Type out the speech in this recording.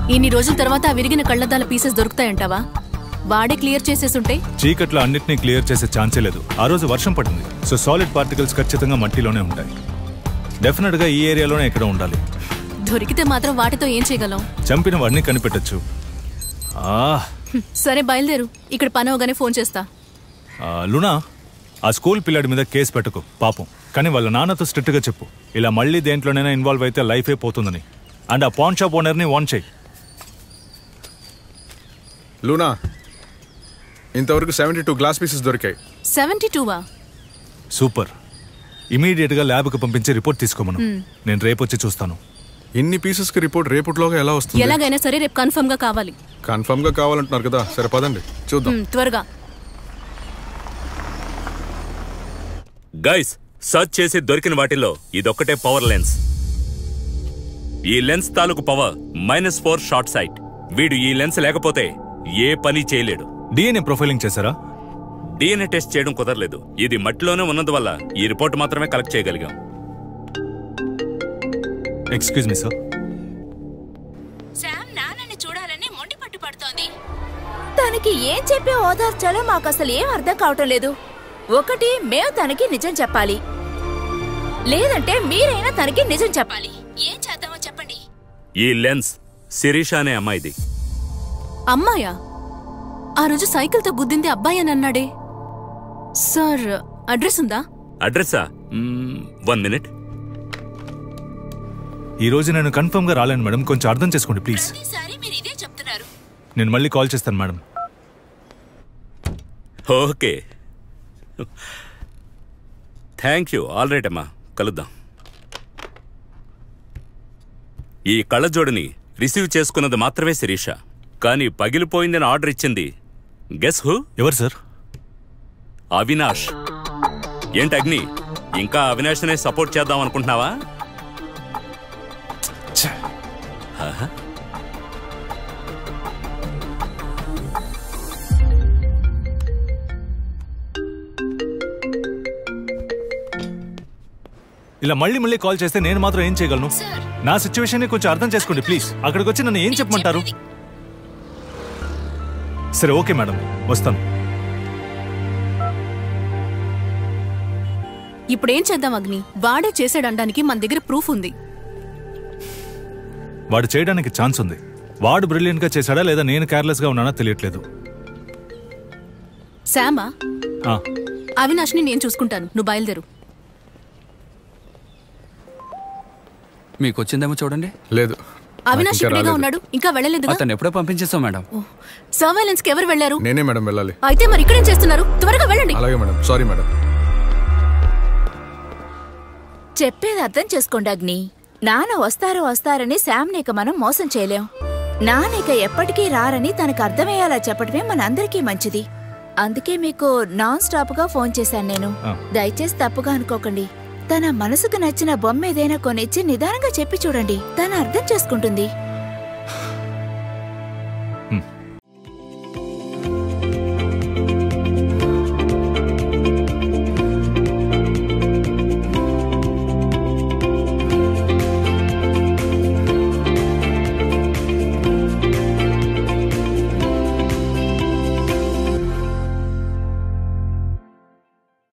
ఇన్ని రోజుల తర్వాత ఆ విరిగిన కళ్ళద్దాల పీసెస్ దొరుకుతాయంటావా వాడే క్లియర్ చేసేసుంటే చీకట్లో అన్నిటినీ క్లియర్ చేసే ఛాన్సే లేదు ఆ రోజు వర్షం పడింది సో సాలిడ్ పార్టికల్స్ ఖచ్చితంగా మట్టిలోనే ఉంటాయి డెఫినెట్ గా ఈ ఏరియాలోనే ఎక్కడ ఉండాలి దొరికితే మాత్రం వాటితో ఏం చేయగలం చంపిన వాడిని కనిపెట్టచ్చు ఆ, హ్మ్, సరే బయలుదేరు ఇక్కడ పని అవగానే ఫోన్ చేస్తా ఆ, లునా ఆ స్కూల్ పిల్లాడి మీద కేసు పెట్టకు పాపం కానీ వాళ్ళ నాన్నతో స్ట్రిక్ట్ గా చెప్పు ఇలా మళ్ళీ దేంట్లోనైనా ఇన్వాల్వ్ అయితే లైఫే పోతుందని అండ్ ఆ పాన్ షాప్ ఓనర్ని వాన్ చేయి లూనా ఇంతవరకు సెవెంటీ టూ గ్లాస్ పీసెస్ దొరికాయి సెవెంటీ టూవా సూపర్ ఇమీడియట్ గా ల్యాబ్ కి పంపించి రిపోర్ట్ తీసుకోమను నేను రేపు వచ్చి చూస్తాను ఇన్ని పీసెస్ కి రిపోర్ట్ రేపటిలోగా ఎలా వస్తుంది ఎలాగైనా సరే రేపు కన్ఫర్మ్ గా కావాలి కన్ఫర్మ్ గా కావాలంటున్నారు కదా సరే పదండి చూద్దాం హ్మ్, త్వరగా గైస్ సర్చ్ చేసి దొరికిన వాటిల్లో ఇదొక్కటే పవర్ లెన్స్ ఈ లెన్స్ తాలూకు power minus four short sight వీడు ఈ లెన్స్ లేకపోతే ఏ పని చేయలేడు డిఎన్ఏ ప్రొఫైలింగ్ చేశారా డిఎన్ఏ టెస్ట్ చేయడం కుదరలేదు ఇది మట్టిలోనే ఉన్నందువల్ల ఈ రిపోర్ట్ మాత్రమే కలెక్ట్ చేయగలిగాం ఎక్స్క్యూజ్ మీ సార్ శామ్ నాన్నని చూడాలని మొండి పట్టు పడుతోంది తనకి ఏం చెప్పి ఓదార్చాలో మాకు అసలు ఏం అర్థం కావటం లేదు ఒకటి మేము తనకి నిజం చెప్పాలి లేదంటే మీరైనా తనకి నిజం చెప్పాలి ఏం చేద్దామో చెప్పండి ఈ లెన్స్ శిరీష అనే అమ్మాయిది అమ్మాయా ఆ రోజు సైకిల్తో గుద్దింది అబ్బాయి అని అన్నాడే సార్ అడ్రస్ ఉందా అడ్రస్సా వన్ మినిట్ ఈ రోజు నేను కన్ఫర్మ్ గా రాలేను మేడం కొంచెం అర్థం చేసుకోండి ప్లీజ్ ప్రతిసారి మీరు ఇదే చెప్తున్నారు నేను మళ్ళీ కాల్ చేస్తాను madam okay thank you all right అమ్మా కలుద్దాం ఈ కళ్ళజోడిని రిసీవ్ చేసుకున్నది మాత్రమే శిరీష కానీ పగిలిపోయిందని ఆర్డర్ ఇచ్చింది గెస్ హూ ఎవరు సార్ అవినాష్ ఏంటి అగ్ని ఇంకా అవినాష్నే సపోర్ట్ చేద్దాం అనుకుంటున్నావా ఆహా. ఇలా మళ్ళీ మళ్ళీ కాల్ చేస్తే నేను మాత్రం ఏం చేయగలను నా సిచ్యువేషన్ కొంచెం అర్థం చేసుకోండి ప్లీజ్ అక్కడికి వచ్చి నన్ను ఏం చెప్పమంటారు సరే ఓకే మేడం వస్తాను ఇప్పుడేం చేద్దాం అగ్ని వాడే చేసాడనడానికి మన దగ్గర ప్రూఫ్ ఉంది వాడు చేయడానికి ఛాన్స్ ఉంది వాడు బ్రిలియంట్ గా చేశాడా లేదా నేను కేర్లెస్ గా ఉన్నానా తెలియట్లేదు శామా ఆ, అవినాష్ని నేను చూసుకుంటాను నువ్వు బయలుదేరు మీకు వచ్చిందేమో చూడండి లేదు అవినాష్ ఇంకా ఇక్కడేగా రాలేదు. ఉన్నాడు ఇంకా వెళ్ళలేదుగా అతను ఎప్పుడో పంపించేస్తాం మేడం సర్వైలెన్స్ కి ఎవరు వెళ్లారు నేనే మేడం వెళ్ళాలి అయితే మరి ఇక్కడేం చేస్తున్నారు త్వరగా వెళ్ళండి అలాగే మేడం సారీ మేడం చెప్పేది అర్థం చేసుకోండి అగ్ని నాన్న వస్తారు వస్తారని శామ్ని ఇక మనం మోసం చేయలేం నాన్న ఇక ఎప్పటికీ రారని తనకు అర్థమయ్యేలా చెప్పడమే మనందరికీ మంచిది అందుకే మీకు నాన్ స్టాప్ గా ఫోన్ చేశాను నేను ఆ. దయచేసి తప్పుగా అనుకోకండి తన మనసుకు నచ్చిన బొమ్మ ఏదైనా కొనిచ్చి నిదానంగా చెప్పి చూడండి తను అర్థం చేసుకుంటుంది